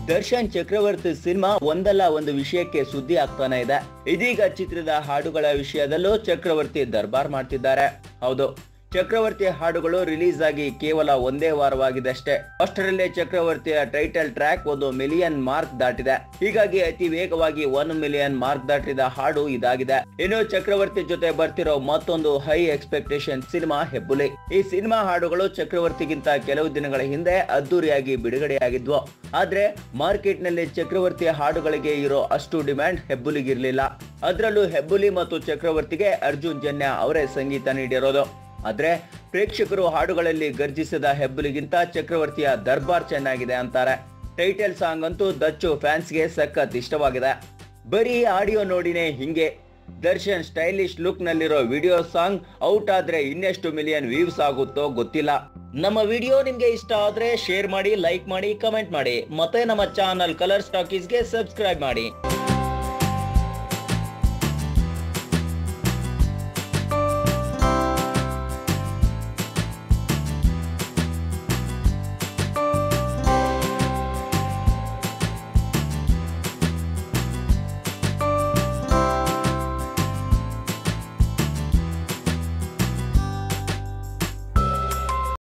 ದರ್ಶನ್ ಚಕ್ರವರ್ತಿ cinema ಒಂದಲ್ಲ ಒಂದು ವಿಷಯಕ್ಕೆ ಸುದ್ದಿ ಆಗ್ತಾನೆ ಇದೆ ಇದೀಗ ಚಿತ್ರದ ಹಾಡುಗಳ ವಿಷಯದಲ್ಲೂ ಚಕ್ರವರ್ತಿ ದರ್ಬಾರ್ ಮಾಡ್ತಿದ್ದಾರೆ ಹೌದು ಚಕ್ರವರ್ತಿ ಹಾಡುಗಳು ರಿಲೀಸ್ ಆಗಿ ಕೇವಲ ಒಂದೇ ವಾರವಾಗಿದಷ್ಟೇ ಅಷ್ಟರಲ್ಲೇ ಚಕ್ರವರ್ತಿಯ ಟೈಟಲ್ ಟ್ರ್ಯಾಕ್ ಒಂದು ಮಿಲಿಯನ್ ಮಾರ್ಕ್ ದಾಟಿದೆ ಹೀಗಾಗಿ ಅತಿ ವೇಗವಾಗಿ ಒನ್ ಮಿಲಿಯನ್ ಮಾರ್ಕ್ ದಾಟಿದ ಹಾಡು ಇದಾಗಿದೆ ಇನ್ನು ಚಕ್ರವರ್ತಿ ಜೊತೆ ಬರ್ತಿರೋ ಮತ್ತೊಂದು ಹೈ ಎಕ್ಸ್ಪೆಕ್ಟೇಷನ್ ಸಿನಿಮಾ ಹೆಬ್ಬುಲಿ ಈ ಸಿನಿಮಾ ಹಾಡುಗಳು ಚಕ್ರವರ್ತಿಗಿಂತ ಕೆಲವು ದಿನಗಳ ಹಿಂದೆ ಅದ್ದೂರಿಯಾಗಿ ಬಿಡುಗಡೆಯಾಗಿದ್ವು ಆದ್ರೆ ಮಾರ್ಕೆಟ್ ನಲ್ಲಿ ಚಕ್ರವರ್ತಿ ಹಾಡುಗಳಿಗೆ ಇರೋ ಅಷ್ಟು ಡಿಮ್ಯಾಂಡ್ ಹೆಬ್ಬುಲಿಗಿರ್ಲಿಲ್ಲ ಅದರಲ್ಲೂ ಹೆಬ್ಬುಲಿ ಮತ್ತು ಚಕ್ರವರ್ತಿಗೆ ಅರ್ಜುನ್ ಜನ್ಯ ಅವರೇ ಸಂಗೀತ ನೀಡಿರೋದು ಆದ್ರೆ ಪ್ರೇಕ್ಷಕರು ಹಾಡುಗಳಲ್ಲಿ ಗರ್ಜಿಸಿದ ಹೆಬ್ಬುಲಿಗಿಂತ ಚಕ್ರವರ್ತಿಯ ದರ್ಬಾರ್ ಚೆನ್ನಾಗಿದೆ ಅಂತಾರೆ ಟೈಟಲ್ ಸಾಂಗ್ ಅಂತೂ ದಚ್ಚು ಫ್ಯಾನ್ಸ್ಗೆ ಸಖತ್ ಇಷ್ಟವಾಗಿದೆ ಬರೀ ಆಡಿಯೋ ನೋಡಿನೇ ಹಿಂಗೆ ದರ್ಶನ್ ಸ್ಟೈಲಿಶ್ ಲುಕ್ ನಲ್ಲಿರೋ ವಿಡಿಯೋ ಸಾಂಗ್ ಔಟ್ ಆದ್ರೆ ಇನ್ನೆಷ್ಟು ಮಿಲಿಯನ್ ವ್ಯೂಸ್ ಆಗುತ್ತೋ ಗೊತ್ತಿಲ್ಲ ನಮ್ಮ ವಿಡಿಯೋ ನಿಮ್ಗೆ ಇಷ್ಟ ಆದ್ರೆ ಶೇರ್ ಮಾಡಿ ಲೈಕ್ ಮಾಡಿ ಕಮೆಂಟ್ ಮಾಡಿ ಮತ್ತೆ ನಮ್ಮ ಚಾನಲ್ ಕಲರ್ ಸ್ಟಾಕೀಸ್ಗೆ ಸಬ್ಸ್ಕ್ರೈಬ್ ಮಾಡಿ